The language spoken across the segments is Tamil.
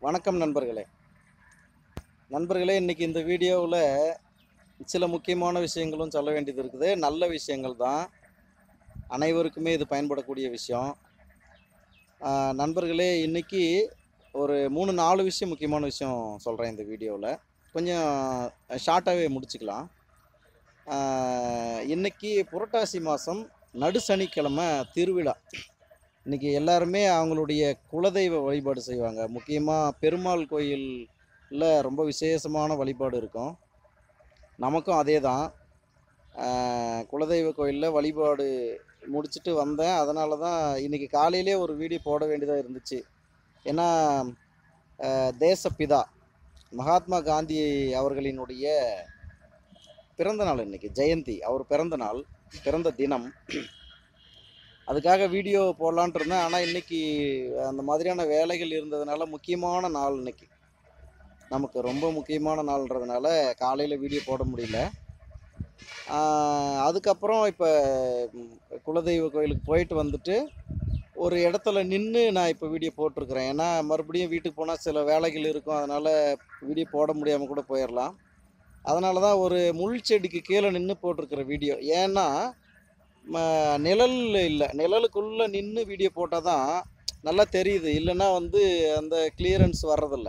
வணக்கம் நண்பர்களே நண்பர்களே இன்னைக்கு இந்த வீடியோவில் சில முக்கியமான விஷயங்களும் சொல்ல வேண்டியது இருக்குது நல்ல விஷயங்கள் தான் அனைவருக்குமே இது பயன்படக்கூடிய விஷயம் ஆஹ் நண்பர்களே இன்னைக்கு ஒரு மூணு நாலு விஷயம் முக்கியமான விஷயம் சொல்கிறேன் இந்த வீடியோவில் கொஞ்சம் ஷார்ட்டாகவே முடிச்சுக்கலாம் ஆஹ் இன்னைக்கு புரட்டாசி மாதம் நடு சனிக்கிழமை திருவிழா இன்னைக்கு எல்லாருமே அவங்களுடைய குலதெய்வ வழிபாடு செய்வாங்க முக்கியமாக பெருமாள் கோயிலில் ரொம்ப விசேஷமான வழிபாடு இருக்கும் நமக்கும் அதே தான் குலதெய்வ கோயிலில் வழிபாடு முடிச்சுட்டு வந்தேன் அதனால தான் இன்றைக்கி காலையிலே ஒரு வீடியோ போட வேண்டியதாக இருந்துச்சு ஏன்னா ஆஹ் தேசப்பிதா மகாத்மா காந்தி அவர்களினுடைய பிறந்த நாள் இன்னைக்கு ஜெயந்தி அவர் பிறந்த நாள் பிறந்த தினம் அதுக்காக வீடியோ போடலான்ட்டு இருந்தேன் ஆனால் இன்னைக்கு அந்த மாதிரியான வேலைகள் இருந்ததுனால முக்கியமான நாள் இன்னைக்கு நமக்கு ரொம்ப முக்கியமான நாள்ன்றதுனால காலையில் வீடியோ போட முடியல ஆஹ் அதுக்கப்புறம் இப்போ குலதெய்வ கோயிலுக்கு போயிட்டு வந்துட்டு ஒரு இடத்துல நின்று நான் இப்போ வீடியோ போட்டிருக்கிறேன் ஏன்னா மறுபடியும் வீட்டுக்கு போனால் சில வேலைகள் இருக்கும் அதனால் வீடியோ போட முடியாமல் கூட போயிடலாம் அதனால தான் ஒரு முள் செடிக்கு கீழே நின்று போட்டிருக்கிற வீடியோ ஏன்னா ம- நிழல் இல்லை நிழலுக்குள்ளே நின்று வீடியோ போட்டால் தான் நல்லா தெரியுது இல்லைன்னா வந்து அந்த கிளியரன்ஸ் வர்றதில்ல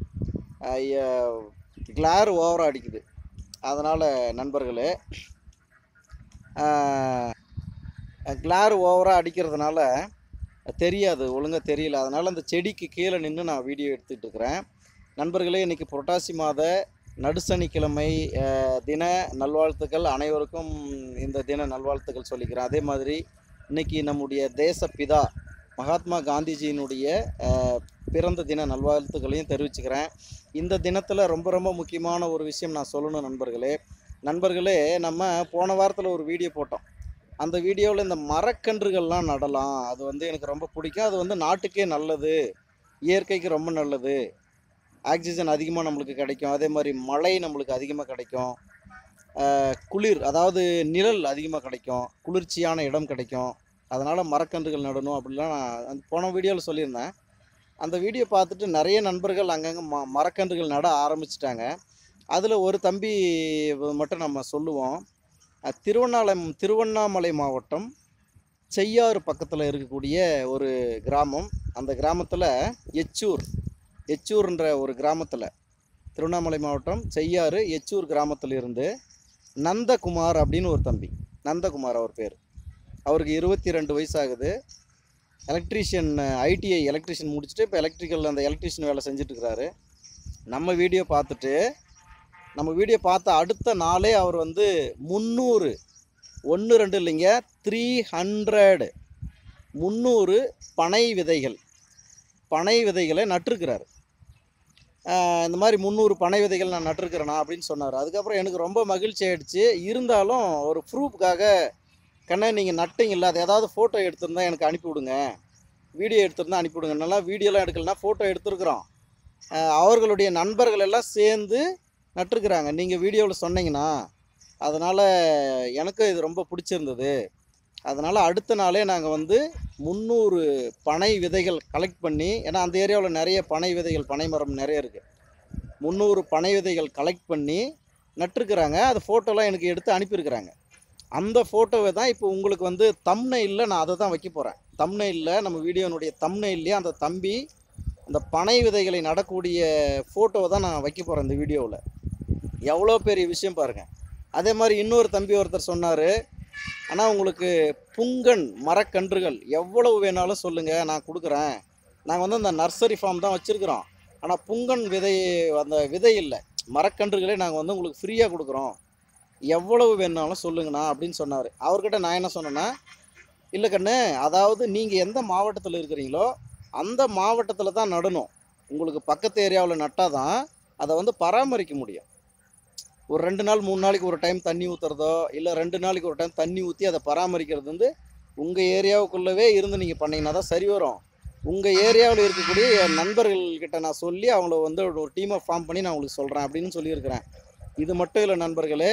கிளார் ஓவராக அடிக்குது அதனால் நண்பர்களே கிளார் ஓவராக அடிக்கிறதுனால தெரியாது ஒழுங்காக தெரியல அதனால் அந்த செடிக்கு கீழே நின்று நான் வீடியோ எடுத்துகிட்டு இருக்கிறேன் நண்பர்களே இன்றைக்கி புரட்டாசி மாத நடுசனிக்கிழமை அஹ், தின நல்வாழ்த்துக்கள் அனைவருக்கும் இந்த தின நல்வாழ்த்துக்கள் சொல்லிக்கிறேன் அதே மாதிரி இன்னைக்கு நம்முடைய தேசப்பிதா மகாத்மா காந்திஜியினுடைய அஹ், பிறந்த தின நல்வாழ்த்துக்களையும் தெரிவிச்சுக்கிறேன் இந்த தினத்தில் ரொம்ப ரொம்ப முக்கியமான ஒரு விஷயம் நான் சொல்லணும் நண்பர்களே நண்பர்களே நம்ம போன வாரத்தில் ஒரு வீடியோ போட்டோம் அந்த வீடியோவில் இந்த மரக்கன்றுகள்லாம் நடலாம் அது வந்து எனக்கு ரொம்ப பிடிக்கும் அது வந்து நாட்டுக்கே நல்லது இயற்கைக்கு ரொம்ப நல்லது ஆக்சிஜன் அதிகமாக நம்மளுக்கு கிடைக்கும் அதே மாதிரி மழை நம்மளுக்கு அதிகமாக கிடைக்கும் ஆஹ் குளிர் அதாவது நிழல் அதிகமாக கிடைக்கும் குளிர்ச்சியான இடம் கிடைக்கும் அதனால் மரக்கன்றுகள் நடணும் அப்படிலாம் நான் அந்த போன வீடியோவில் சொல்லியிருந்தேன் அந்த வீடியோ பார்த்துட்டு நிறைய நண்பர்கள் அங்கங்கே ம மரக்கன்றுகள் நட ஆரம்பிச்சிட்டாங்க அதில் ஒரு தம்பி மட்டும் நம்ம சொல்லுவோம் அஹ் திருவண்ணாமலை திருவண்ணாமலை மாவட்டம் செய்யாறு பக்கத்தில் இருக்கக்கூடிய ஒரு கிராமம் அந்த கிராமத்தில் எச்சூர் எச்சூர்ன்ற ஒரு கிராமத்தில் திருவண்ணாமலை மாவட்டம் செய்யாறு எச்சூர் கிராமத்தில் இருந்து நந்தகுமார் அப்படின்னு ஒரு தம்பி நந்தகுமார் அவர் பேர் அவருக்கு இருபத்தி ரெண்டு வயசாகுது எலக்ட்ரீஷியன் ஐடிஐ எலக்ட்ரீஷியன் முடிச்சுட்டு இப்போ எலக்ட்ரிக்கல் அந்த எலக்ட்ரீஷியன் வேலை செஞ்சுட்டு இருக்கிறாரு நம்ம வீடியோ பார்த்துட்டு நம்ம வீடியோ பார்த்த அடுத்த நாளே அவர் வந்து முந்நூறு ஒன்று ரெண்டு இல்லைங்க த்ரீ ஹண்ட்ரட் முந்நூறு பனை விதைகள் பனை விதைகளை நட்டிருக்கிறாரு ஆஹ் இந்த மாதிரி முந்நூறு பனை விதைகள் நான் நட்டிருக்கிறேனா அப்படின்னு சொன்னார் அதுக்கப்புறம் எனக்கு ரொம்ப மகிழ்ச்சி ஆயிடுச்சு இருந்தாலும் ஒரு ப்ரூஃப்காக கண்ணே நீங்கள் நட்டிங்கல்ல அது ஏதாவது ஃபோட்டோ எடுத்திருந்தா எனக்கு அனுப்பி விடுங்க வீடியோ எடுத்திருந்தா அனுப்பி விடுங்க நல்லா வீடியோலாம் எடுக்கலனா ஃபோட்டோ எடுத்துருக்குறோம் ஆஹ் அவர்களுடைய நண்பர்கள் எல்லாம் சேர்ந்து நட்டிருக்கிறாங்க நீங்கள் வீடியோவில் சொன்னீங்கன்னா அதனால் எனக்கு இது ரொம்ப பிடிச்சிருந்தது அதனால் அடுத்த நாளே நாங்கள் வந்து முந்நூறு பனை விதைகள் கலெக்ட் பண்ணி ஏன்னா அந்த ஏரியாவில் நிறைய பனை விதைகள் பனை மரம் நிறைய இருக்குது முந்நூறு பனை விதைகள் கலெக்ட் பண்ணி நட்டிருக்கிறாங்க அது ஃபோட்டோலாம் எனக்கு எடுத்து அனுப்பியிருக்கிறாங்க அந்த ஃபோட்டோவை தான் இப்போ உங்களுக்கு வந்து தம்னையில் நான் அதை தான் வைக்க போகிறேன் தம்னையில் நம்ம வீடியோனுடைய தம்னையிலேயே அந்த தம்பி அந்த பனை விதைகளை நடக்கூடிய ஃபோட்டோவை தான் நான் வைக்க போகிறேன் இந்த வீடியோவில் எவ்வளோ பெரிய விஷயம் பாருங்கள் அதே மாதிரி இன்னொரு தம்பி ஒருத்தர் சொன்னார் ஆனால் உங்களுக்கு புங்கன் மரக்கன்றுகள் எவ்வளவு வேணாலும் சொல்லுங்கள் நான் கொடுக்குறேன் நாங்கள் வந்து அந்த நர்சரி ஃபார்ம் தான் வச்சுருக்குறோம் ஆனால் புங்கன் விதை அந்த விதை இல்லை மரக்கன்றுகளே நாங்கள் வந்து உங்களுக்கு ஃப்ரீயாக கொடுக்குறோம் எவ்வளவு வேணாலும் சொல்லுங்கண்ணா அப்படின்னு சொன்னார் அவர்கிட்ட நான் என்ன சொன்னேன்னா இல்லை கண்ணு அதாவது நீங்கள் எந்த மாவட்டத்தில் இருக்கிறீங்களோ அந்த மாவட்டத்தில் தான் நடணும் உங்களுக்கு பக்கத்து ஏரியாவில் நட்டால் தான் அதை வந்து பராமரிக்க முடியும் ஒரு ரெண்டு நாள் மூணு நாளைக்கு ஒரு டைம் தண்ணி ஊற்றுறதோ இல்லை ரெண்டு நாளைக்கு ஒரு டைம் தண்ணி ஊற்றி அதை பராமரிக்கிறது வந்து உங்கள் ஏரியாவுக்குள்ளவே இருந்து நீங்கள் பண்ணீங்கன்னா தான் சரி வரும் உங்கள் ஏரியாவில் இருக்கக்கூடிய என் நண்பர்கள்கிட்ட நான் சொல்லி அவங்கள வந்து ஒரு டீமை ஃபார்ம் பண்ணி நான் உங்களுக்கு சொல்கிறேன் அப்படின்னு சொல்லியிருக்கிறேன் இது மட்டும் இல்லை நண்பர்களே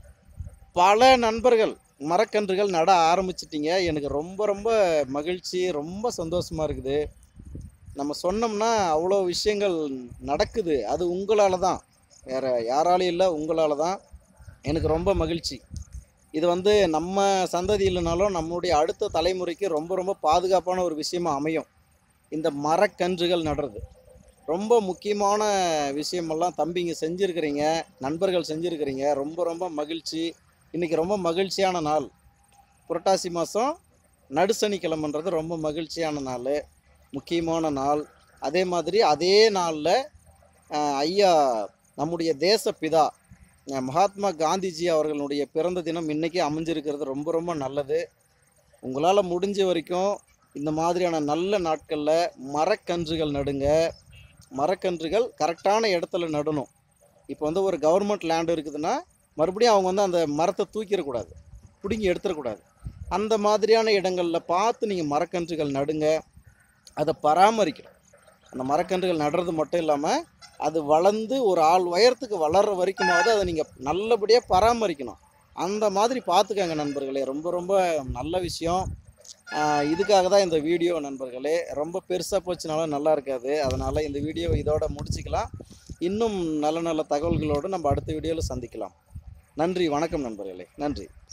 பல நண்பர்கள் மரக்கன்றுகள் நட ஆரம்பிச்சிட்டிங்க எனக்கு ரொம்ப ரொம்ப மகிழ்ச்சி ரொம்ப சந்தோஷமாக இருக்குது நம்ம சொன்னோம்னா அவ்வளோ விஷயங்கள் நடக்குது அது உங்களால் தான் வேறு யாராலையும் இல்லை உங்களால் தான் எனக்கு ரொம்ப மகிழ்ச்சி இது வந்து நம்ம சந்ததி இல்லைனாலும் நம்முடைய அடுத்த தலைமுறைக்கு ரொம்ப ரொம்ப பாதுகாப்பான ஒரு விஷயமா அமையும் இந்த மரக்கன்றுகள் நடுறது ரொம்ப முக்கியமான விஷயமெல்லாம் தம்பிங்க செஞ்சுருக்கிறீங்க நண்பர்கள் செஞ்சுருக்கிறீங்க ரொம்ப ரொம்ப மகிழ்ச்சி இன்றைக்கி ரொம்ப மகிழ்ச்சியான நாள் புரட்டாசி மாதம் நடுசனிக்கிழமைன்றது ரொம்ப மகிழ்ச்சியான நாள் முக்கியமான நாள் அதே மாதிரி அதே நாளில் ஐயா நம்முடைய தேசப்பிதா அஹ், மகாத்மா காந்திஜி அவர்களுடைய பிறந்த தினம் இன்றைக்கி அமைஞ்சிருக்கிறது ரொம்ப ரொம்ப நல்லது உங்களால் முடிஞ்ச வரைக்கும் இந்த மாதிரியான நல்ல நாட்களில் மரக்கன்றுகள் நடுங்க மரக்கன்றுகள் கரெக்டான இடத்துல நடணும் இப்போ வந்து ஒரு கவர்மெண்ட் லேண்ட் இருக்குதுன்னா மறுபடியும் அவங்க வந்து அந்த மரத்தை தூக்கிடக்கூடாது பிடுங்கி எடுத்துடக்கூடாது அந்த மாதிரியான இடங்களில் பார்த்து நீங்கள் மரக்கன்றுகள் நடுங்க அதை பராமரிக்கணும் அந்த மரக்கன்றுகள் நடுறது மட்டும் இல்லாமல் அது வளர்ந்து ஒரு ஆள் உயரத்துக்கு வளர்கிற வரைக்குமாவது அதை நீங்கள் நல்லபடியாக பராமரிக்கணும் அந்த மாதிரி பார்த்துக்கங்க நண்பர்களே ரொம்ப ரொம்ப நல்ல விஷயம் ஆஹ் இதுக்காக தான் இந்த வீடியோ நண்பர்களே ரொம்ப பெருசாக போச்சுனாலும் நல்லா இருக்காது அதனால் இந்த வீடியோ இதோட முடிச்சுக்கலாம் இன்னும் நல்ல நல்ல தகவல்களோடு நம்ம அடுத்த வீடியோவில் சந்திக்கலாம் நன்றி வணக்கம் நண்பர்களே நன்றி